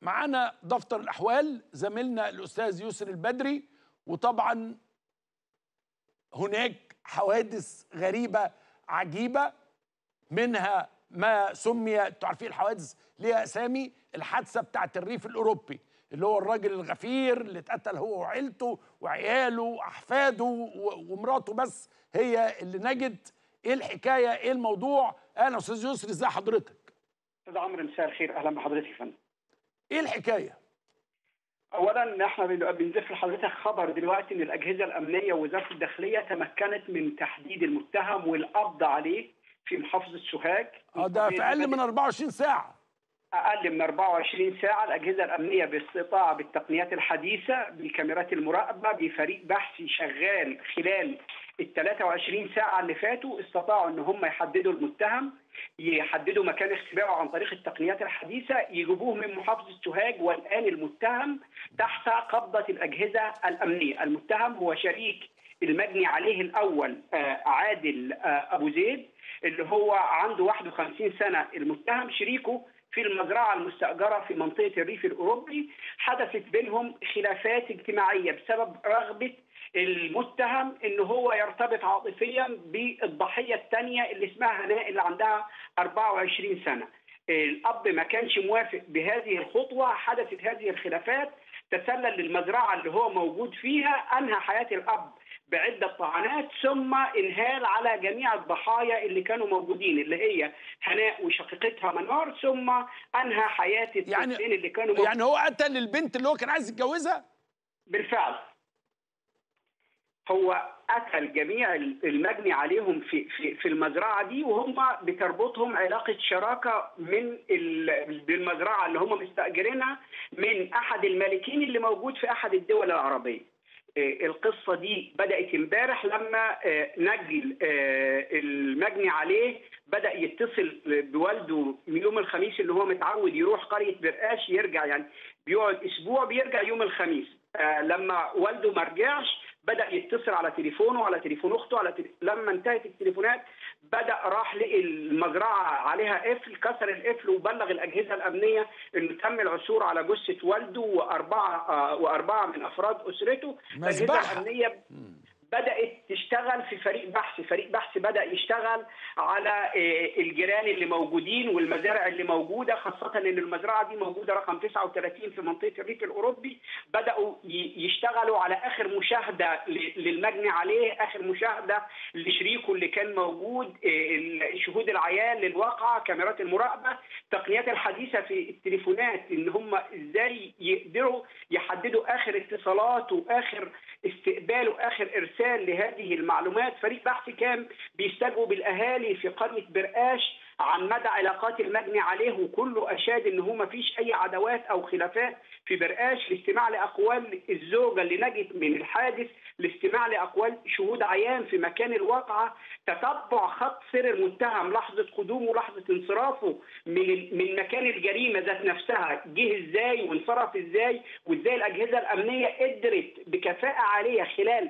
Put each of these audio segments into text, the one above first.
معانا دفتر الاحوال زميلنا الاستاذ يسر البدري وطبعا هناك حوادث غريبه عجيبه منها ما سمي تعرفين الحوادث ليها اسامي الحادثه بتاعت الريف الاوروبي اللي هو الراجل الغفير اللي اتقتل هو وعيلته وعياله واحفاده و- ومراته بس هي اللي نجت ايه الحكايه ايه الموضوع اهلا استاذ يسر ازي حضرتك استاذ عمرو مساء الخير اهلا بحضرتك يا فندم ايه الحكايه اولا احنا بن- بنضيف لحضرتك خبر دلوقتي ان الاجهزه الامنيه ووزاره الداخليه تمكنت من تحديد المتهم والقبض عليه في محافظه سوهاج اه ده في اقل من 24 ساعه اقل من 24 ساعه الاجهزه الامنيه باستطاعه بالتقنيات الحديثه بالكاميرات المراقبه بفريق بحثي شغال خلال ال 23 ساعه اللي فاتوا استطاعوا ان هم يحددوا المتهم يحددوا مكان اختبائه عن طريق التقنيات الحديثه يجيبوه من محافظه سوهاج والان المتهم تحت قبضه الاجهزه الامنيه المتهم هو شريك المجني عليه الاول آه، عادل آه، ابو زيد اللي هو عنده 51 سنه المتهم شريكه في المزرعة المستأجرة في منطقة الريف الأوروبي حدثت بينهم خلافات اجتماعية بسبب رغبة المتهم ان هو يرتبط عاطفيا بالضحية الثانية اللي اسمها هناء اللي عندها 24 سنة الأب ما كانش موافق بهذه الخطوة حدثت هذه الخلافات تسلل للمزرعة اللي هو موجود فيها أنهى حياة الأب بعدة طعنات ثم انهال على جميع الضحايا اللي كانوا موجودين اللي هي هناء وشقيقتها منار ثم انهى حياة يعني- الطفلين اللي كانوا موجودين يعني هو قتل البنت اللي هو كان عايز يتجوزها بالفعل هو قتل جميع المجني عليهم في في في المزرعه دي وهم بتربطهم علاقه شراكه من ال- بالمزرعه اللي هم مستاجرينها من احد المالكين اللي موجود في احد الدول العربيه. آه، القصه دي بدات امبارح لما آه، نجل آه، المجني عليه بدا يتصل بوالده من يوم الخميس اللي هو متعود يروح قريه برقاش يرجع يعني بيقعد اسبوع بيرجع يوم الخميس آه، لما والده ما رجعش بدا يتصل على تليفونه على تليفون اخته على تلي... لما انتهت التليفونات بدا راح لقي المزرعه عليها قفل كسر القفل وبلغ الاجهزه الامنيه انه تم العثور على جثه والده واربعه آه، واربعه من افراد اسرته الاجهزه مذبحة. الامنيه بدات تشتغل في فريق بحث فريق بحث بدا يشتغل على آه، الجيران اللي موجودين والمزارع اللي موجوده خاصه ان المزرعه دي موجوده رقم 39 في منطقه الريف الاوروبي بداوا ي- يشتغلوا على اخر مشاهده ل- للمجني عليه اخر مشاهده لشريكه اللي كان موجود آه، ال- شهود العيان للواقعه كاميرات المراقبه التقنيات الحديثه في التليفونات ان هم ازاي يقدروا يحددوا اخر اتصالات واخر استقبال واخر ارسال لهذه المعلومات فريق بحث كان بيستجوب الاهالي في قريه برقاش عن مدى علاقات المجني عليه وكله اشاد ان هو ما فيش اي عداوات او خلافات في برقاش لاستماع لاقوال الزوجه اللي نجت من الحادث لاستماع لاقوال شهود عيان في مكان الواقعه تتبع خط سير المتهم لحظه قدومه لحظه انصرافه من من مكان الجريمه ذات نفسها جه ازاي وانصرف ازاي وازاي الاجهزه الامنيه قدرت بكفاءه عاليه خلال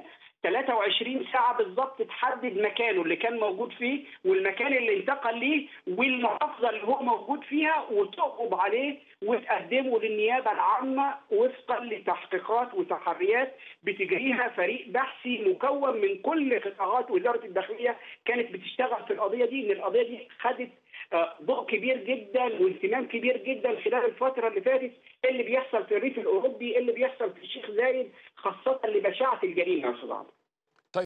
23 ساعة بالظبط تحدد مكانه اللي كان موجود فيه والمكان اللي انتقل ليه والمحافظة اللي هو موجود فيها وتقبض عليه وتقدمه للنيابة العامة وفقا لتحقيقات وتحريات بتجريها فريق بحثي مكون من كل قطاعات وزارة الداخلية كانت بتشتغل في القضية دي ان القضية دي خدت آه، ضوء كبير جدا واهتمام كبير جدا خلال الفترة اللي فاتت اللي بيحصل في الريف الأوروبي اللي بيحصل في الشيخ زايد خاصة لبشاعة الجريمة يا أستاذ عمرو